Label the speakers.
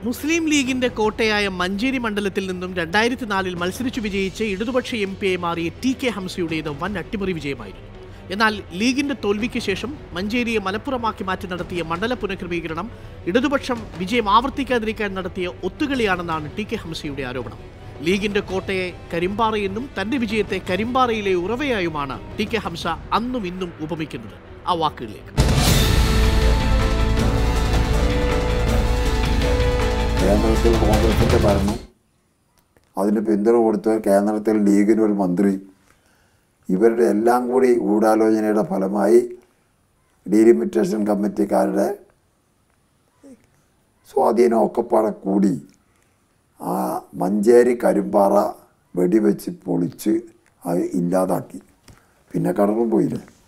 Speaker 1: മുസ്ലിം ലീഗിന്റെ കോട്ടയായ മഞ്ചേരി മണ്ഡലത്തിൽ നിന്നും രണ്ടായിരത്തി നാലിൽ മത്സരിച്ചു വിജയിച്ച് ഇടതുപക്ഷ എം പി ആയി മാറിയ ടി കെ ഹംസയുടേത് വൻ അട്ടിമറി വിജയമായിരുന്നു എന്നാൽ ലീഗിന്റെ തോൽവിക്ക് ശേഷം മഞ്ചേരിയെ മലപ്പുറമാക്കി മാറ്റി നടത്തിയ മണ്ഡല പുനഃക്രമീകരണം ഇടതുപക്ഷം വിജയം ആവർത്തിക്കാതിരിക്കാൻ നടത്തിയ ഒത്തുകളിയാണെന്നാണ് ടി കെ ഹംസയുടെ ആരോപണം ലീഗിന്റെ കോട്ടയെ കരിമ്പാറയെന്നും തന്റെ വിജയത്തെ കരിമ്പാറയിലെ ഉറവയായുമാണ് ടി കെ ഹംസ അന്നും ഇന്നും ഉപമിക്കുന്നത് ആ വാക്കുകളിലേക്ക്
Speaker 2: കേന്ദ്രത്തിൽ കോൺഗ്രസിൻ്റെ ഭരണം അതിന് പിന്തുണ കൊടുത്ത കേന്ദ്രത്തിൽ ലീഗിന് ഒരു മന്ത്രി ഇവരുടെ എല്ലാം കൂടി ഗൂഢാലോചനയുടെ ഫലമായി ഡീലിമിറ്റേഷൻ കമ്മിറ്റിക്കാരുടെ സ്വാധീനമൊക്കെ പാടെ കൂടി ആ മഞ്ചേരി കരിമ്പാറ വെടിവെച്ച് പൊളിച്ച് അത് ഇല്ലാതാക്കി പിന്നെ കടന്നു പോയില്ലേ